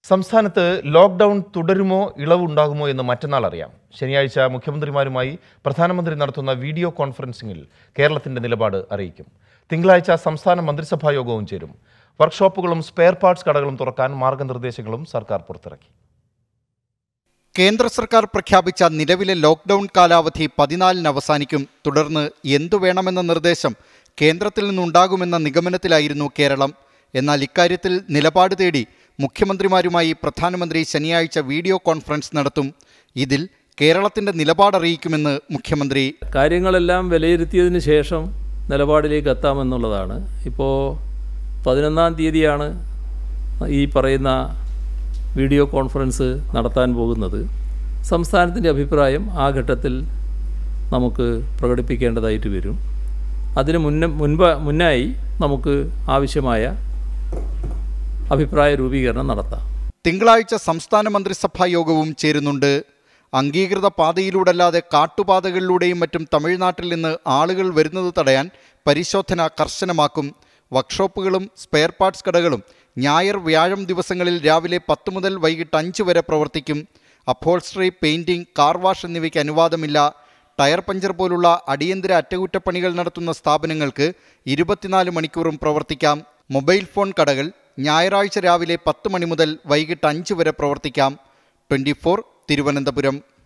സംസ്ഥാനത്ത് ലോക്ക്ഡൌൺ തുടരുമോ ഇളവുണ്ടാകുമോ എന്ന് മറ്റന്നാൾ അറിയാം ശനിയാഴ്ച മുഖ്യമന്ത്രിമാരുമായി പ്രധാനമന്ത്രി നടത്തുന്ന വീഡിയോ കോൺഫറൻസിംഗിൽ കേരളത്തിന്റെ നിലപാട് അറിയിക്കും തിങ്കളാഴ്ച സംസ്ഥാന മന്ത്രിസഭാ യോഗവും ചേരും വർക്ക്ഷോപ്പുകളും സ്പെയർ പാർട്സ് കടകളും തുറക്കാൻ മാർഗനിർദ്ദേശങ്ങളും സർക്കാർ പുറത്തിറക്കി കേന്ദ്ര സർക്കാർ പ്രഖ്യാപിച്ച നിലവിലെ ലോക്ക്ഡൌൺ കാലാവധി പതിനാലിന് അവസാനിക്കും തുടർന്ന് എന്തു വേണമെന്ന നിർദ്ദേശം കേന്ദ്രത്തിൽ നിന്നുണ്ടാകുമെന്ന നിഗമനത്തിലായിരുന്നു കേരളം എന്നാൽ ഇക്കാര്യത്തിൽ നിലപാട് തേടി മുഖ്യമന്ത്രിമാരുമായി പ്രധാനമന്ത്രി ശനിയാഴ്ച വീഡിയോ കോൺഫറൻസ് നടത്തും ഇതിൽ കേരളത്തിന്റെ നിലപാടറിയിക്കുമെന്ന് മുഖ്യമന്ത്രി കാര്യങ്ങളെല്ലാം വിലയിരുത്തിയതിന് ശേഷം നിലപാടിലേക്ക് എത്താമെന്നുള്ളതാണ് ഇപ്പോൾ പതിനൊന്നാം തീയതിയാണ് ഈ പറയുന്ന വീഡിയോ കോൺഫറൻസ് നടത്താൻ പോകുന്നത് സംസ്ഥാനത്തിൻ്റെ അഭിപ്രായം ആ ഘട്ടത്തിൽ നമുക്ക് പ്രകടിപ്പിക്കേണ്ടതായിട്ട് വരും അതിന് മുന്നേ മുൻപ് മുന്നായി നമുക്ക് ആവശ്യമായ അഭിപ്രായ രൂപീകരണം നടത്താം തിങ്കളാഴ്ച സംസ്ഥാന മന്ത്രിസഭാ യോഗവും ചേരുന്നുണ്ട് അംഗീകൃത പാതയിലൂടല്ലാതെ കാട്ടുപാതകളിലൂടെയും മറ്റും തമിഴ്നാട്ടിൽ നിന്ന് ആളുകൾ വരുന്നത് തടയാൻ പരിശോധന കർശനമാക്കും വർക്ക്ഷോപ്പുകളും സ്പെയർ പാർട്സ് കടകളും ഞായർ വ്യാഴം ദിവസങ്ങളിൽ രാവിലെ പത്ത് മുതൽ വൈകിട്ട് അഞ്ച് വരെ പ്രവർത്തിക്കും അപ്പോൾസ്ട്രി പെയിന്റിംഗ് കാർ വാഷ് എന്നിവയ്ക്ക് അനുവാദമില്ല ടയർ പഞ്ചർ പോലുള്ള അടിയന്തര അറ്റകുറ്റപ്പണികൾ നടത്തുന്ന സ്ഥാപനങ്ങൾക്ക് ഇരുപത്തിനാല് മണിക്കൂറും പ്രവർത്തിക്കാം മൊബൈൽ ഫോൺ കടകൾ ഞായറാഴ്ച രാവിലെ പത്ത് മണി മുതൽ വൈകിട്ട് അഞ്ച് വരെ പ്രവർത്തിക്കാം ട്വൻറ്റി തിരുവനന്തപുരം